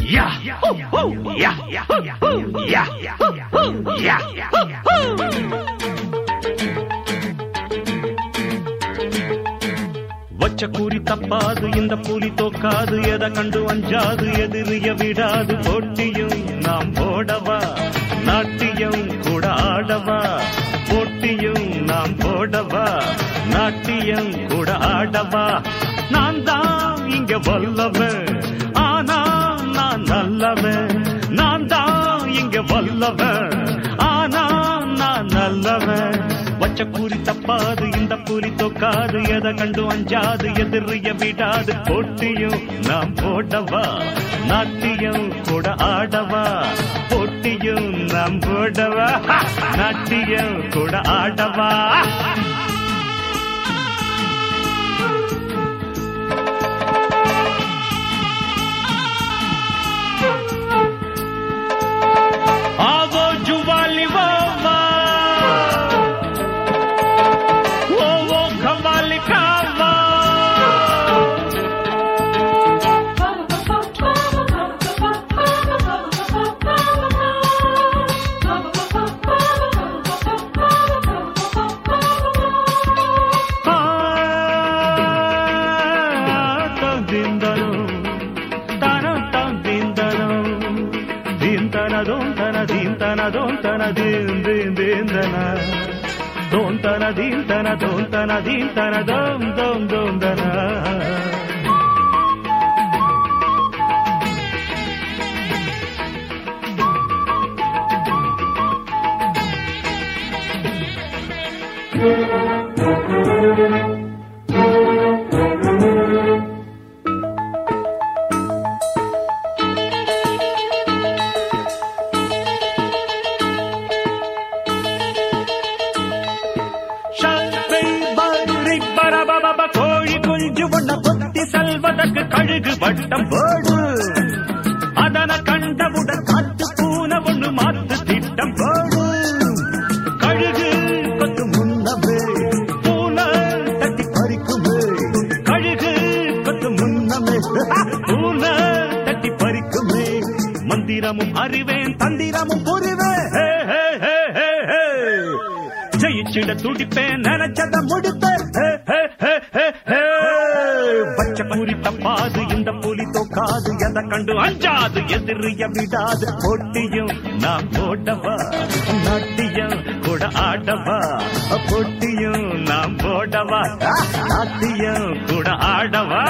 Yeah. Yeah. Yeah. Yeah. Yeah. Yeah. வச்ச கூறி தப்பாது இந்த புலி தோக்காது எதை கண்டு அஞ்சாது எதிரிய விடாது போட்டியும் நாம் போடவா நாட்டியம் கூட ஆடவா போட்டியும் நாம் போடவா நாட்டியம் கூட ஆடவா நான் தான் இங்க வல்லவன் ஆனா நான் நல்லவன் நான் தான் இங்க வல்லவன் ஆனா நான் நல்லவன் வச்ச கூறி தப்பாது இந்த புலி தொக்காது எதை கண்டு அஞ்சாது எதிரிய விடாது போட்டியும் நாம் போடவா நாட்டியம் கூட ஆடவா போட்டியும் நாம் போடவா நாட்டியம் கூட ஆடவா आवो जुवाली वो वो वो खवाली खावा tan dindano tana tan dindano dintana don tana dintana don tana din din dindana don tana dintana don tana dintana dom dom dom dana ஷாப்பை பாரி பரபபப கோழி குஞ்சு ஒண்ண பொத்தி செல்வதற்கு கழுகு வட்டம் போடு அதன கண்டவுடன் காட்டு பூனை ஒண்ணு மாத்து திட்டம் போடு கழுகு கொத்து முன்னவே பூனை தட்டி பறிக்குமே கழுகு கொத்து முன்னமே பூனை தட்டி பறிக்குமே மந்திரமும் அறிவேன் தந்திரமும் புரிவேன் ஹே, ஹே, ஹே, ஹே, ஹே. ஜெயிச்சிட துடிப்பேன் நினைச்சத முடிப்பேன் ஹே, ஹே, ஹே, ஹே, ஹே. பச்சை கூறி தப்பாது இந்த புலி தோக்காது எதை கண்டு அஞ்சாது எதிரிய விடாது போட்டியும் நான் போடவா நாட்டியம் கூட ஆடவா போட்டியும் நான் போடவா நாட்டியம் கூட ஆடவா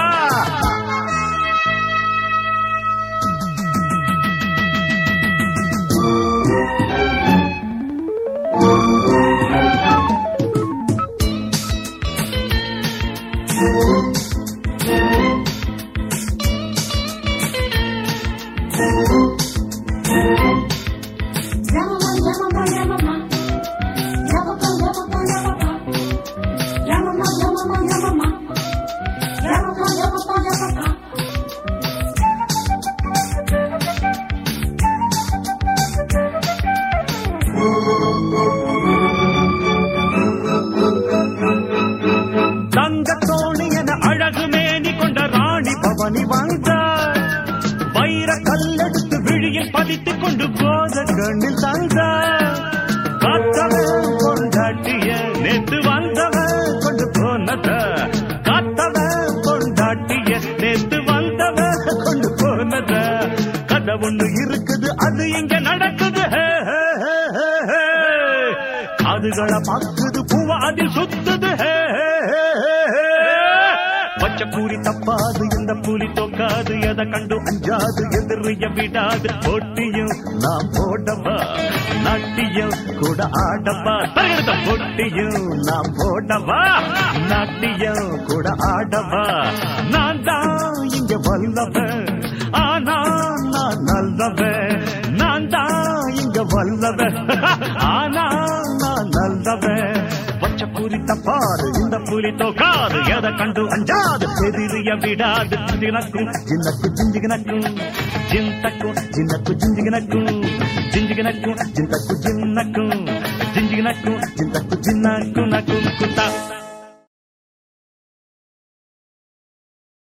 தங்க தோணி என அழகு மேனி கொண்ட ராணி பவனி வந்தார் வைர கல்லெடுத்து விழியில் பதித்துக் கொண்டு போத கண்ணில் தந்தார் காத்தவன் கொண்டாட்டிய நேத்து வந்தவன் கொண்டு போனத காத்தவன் கொண்டாட்டிய நேத்து வந்தவன் கொண்டு போனத கதை ஒண்ணு இருக்குது அது இங்க நடக்குது ஹே, ஹே, ஹே, ஹே, ஹே. காதுகளை பார்க்குது பூவா அதில் சுத்துது ஹே, ஹே, ஹே, ஹே, ஹே. பச்சை பூரி தப்பாது இந்த புலி தோக்காது எதை கண்டு அஞ்சாது எதிரிய விடாது போட்டியும் நாம் போடவா நாட்டியம் கூட ஆடவா தருகிறத போட்டியும் நாம் போடவா நாட்டியம் கூட ஆடவா நான் தான் இங்க வல்லவன் ஆனா நான் நல்லவன் நான் தான் இங்க வல்லவன் ஆனா நான் நல்லவன் பச்சை பூரி தப்பாது இந்த புலி தோக்காது எதை கண்டு அஞ்சாது எதிரிய விடாது தினக்கும் ஜின்னக்கு ஜிஞ்சிகினக்கும் ஜிந்தக்கும் ஜின்னக்கு ஜிஞ்சிகினக்கும் ஜிஞ்சிகினக்கும் ஜிந்தக்கு ஜின்னக்கும் ஜிஞ்சிகினக்கும் ஜிந்தக்கு ஜின்னக்கு நக்கும் குத்தா